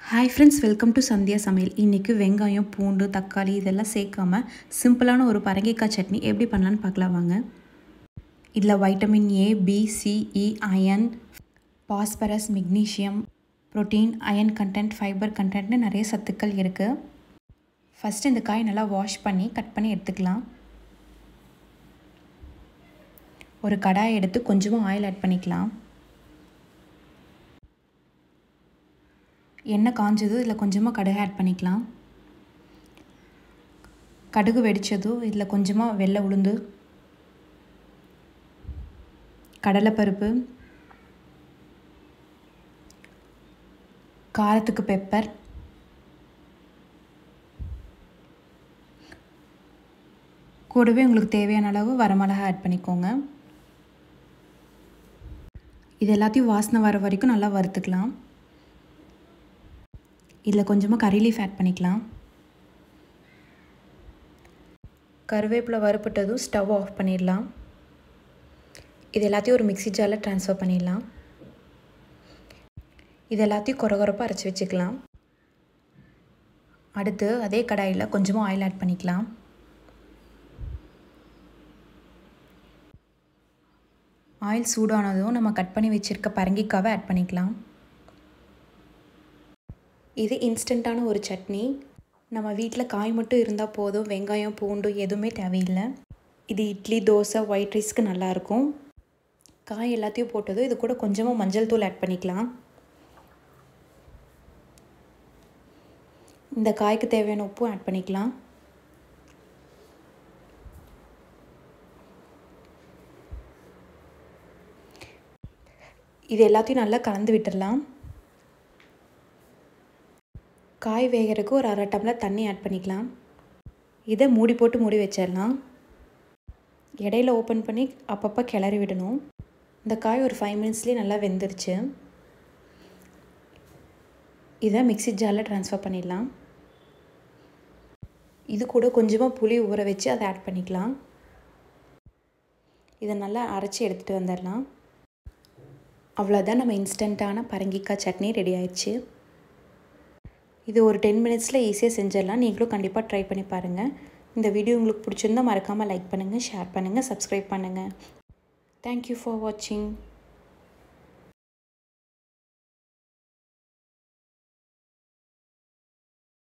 hi friends welcome to Sandhya சமையல் இன்றைக்கி வெங்காயம் பூண்டு தக்காளி இதெல்லாம் சேர்க்காம சிம்பிளான ஒரு பரங்கிக்காய் சட்னி எப்படி பண்ணலான்னு பார்க்கலாம் வாங்க இதில் vitamin A B C E iron phosphorus magnesium protein iron content fibre கண்டென்ட்னு நிறைய சத்துக்கள் இருக்குது ஃபஸ்ட்டு இந்த காய் நல்லா வாஷ் பண்ணி கட் பண்ணி எடுத்துக்கலாம் ஒரு கடாய் எடுத்து கொஞ்சமாக ஆயில் ஆட் பண்ணிக்கலாம் எண்ணெய் காஞ்சது இதில் கொஞ்சமாக கடுகு ஆட் பண்ணிக்கலாம் கடுகு வெடித்ததும் இதில் கொஞ்சமாக வெள்ளை உளுந்து கடலைப்பருப்பு காரத்துக்கு பெப்பர் கூடவே உங்களுக்கு தேவையான அளவு வரமிளகா ஆட் பண்ணிக்கோங்க இது எல்லாத்தையும் வாசனை வர வரைக்கும் நல்லா வறுத்துக்கலாம் இதில் கொஞ்சமாக கறி லீஃப் ஆட் பண்ணிக்கலாம் கருவேப்பிலை வறுப்பட்டதும் ஸ்டவ் ஆஃப் பண்ணிடலாம் இது எல்லாத்தையும் ஒரு மிக்சி ஜாரில் ட்ரான்ஸ்ஃபர் பண்ணிடலாம் இது எல்லாத்தையும் குறகுறப்பாக அரைச்சி வச்சுக்கலாம் அடுத்து அதே கடாயில் கொஞ்சமாக ஆயில் ஆட் பண்ணிக்கலாம் ஆயில் சூடானதும் நம்ம கட் பண்ணி வச்சுருக்க பரங்கிக்காவை ஆட் பண்ணிக்கலாம் இது இன்ஸ்டண்ட்டான ஒரு சட்னி நம்ம வீட்டில் காய் மட்டும் இருந்தால் போதும் வெங்காயம் பூண்டு எதுவுமே தேவையில்லை இது இட்லி தோசை ஒயிட் ரைஸ்க்கு நல்லாயிருக்கும் காய் எல்லாத்தையும் போட்டதும் இது கூட கொஞ்சமாக மஞ்சள் தூள் ஆட் பண்ணிக்கலாம் இந்த காய்க்கு தேவையான உப்பும் ஆட் பண்ணிக்கலாம் இது எல்லாத்தையும் நல்லா கலந்து விட்டுடலாம் காய் வேகிறதுக்கு ஒரு அரை டம்ளர் தண்ணி ஆட் பண்ணிக்கலாம் இதை மூடி போட்டு மூடி வச்சிடலாம் இடையில ஓப்பன் பண்ணி அப்பப்போ கிளறி விடணும் இந்த காய் ஒரு ஃபைவ் மினிட்ஸ்லேயே நல்லா வெந்துருச்சு இதை மிக்சி ஜாரில் ட்ரான்ஸ்ஃபர் பண்ணிடலாம் இது கூட கொஞ்சமாக புளி ஊற வச்சு அதை ஆட் பண்ணிக்கலாம் இதை நல்லா அரைச்சி எடுத்துகிட்டு வந்துடலாம் அவ்வளோதான் நம்ம இன்ஸ்டண்ட்டான பரங்கிக்காய் சட்னி ரெடி ஆயிடுச்சு இது ஒரு டென் மினிட்ஸில் ஈஸியாக செஞ்சிடலாம் நீங்களும் கண்டிப்பாக ட்ரை பண்ணி பாருங்கள் இந்த வீடியோ உங்களுக்கு பிடிச்சிருந்தால் மறக்காமல் லைக் பண்ணுங்கள் ஷேர் பண்ணுங்கள் சப்ஸ்கிரைப் பண்ணுங்கள் தேங்க்யூ ஃபார் வாட்சிங்